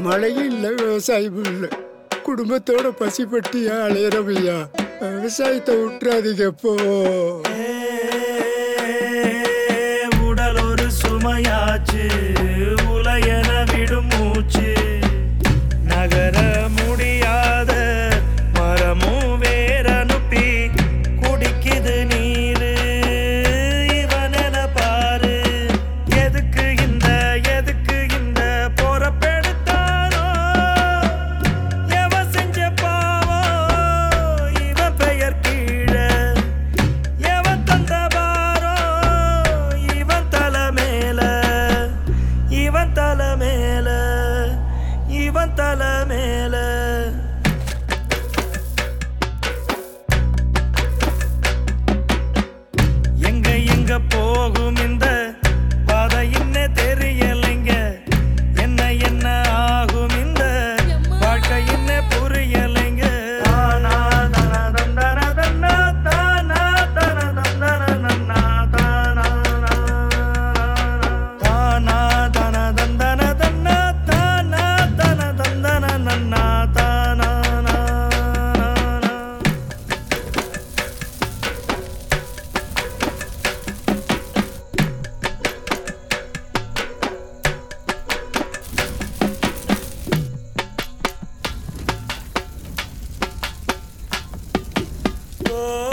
மழையும் இல்லை விவசாயமும் இல்லை குடும்பத்தோட பசிப்பட்டி அலையிறவையா விவசாயத்தை விட்டுறாதீங்க இப்போ உடல் ஒரு சுமையாச்சு உலையன விடும் மூச்சு நகர முடியாத மரமும் வேற அனுப்பி குடிக்குது நீரு இவனென பாரு எதுக்கு இந்த எதுக்கு இந்த பொறப்பெடுத்தானோ எவன் செஞ்ச பாவம் இவன் பெயர் கீழே எவன் தந்த பாரோ இவன் தலை மேல இவன் தலை மேல இவன் தலை மேல எங்க எங்க போகும் இந்த பாதை என்ன தெரியலைங்க என்ன என்ன ஆகும் இந்த வாழ்க்கை என்ன புரியலைங்க தானா தன தந்தன தன்னா தானா தன தந்தன நன்னா தானா தானா தன தந்தன தன்னா தானா தன தந்தன நன்னா தானா ஓ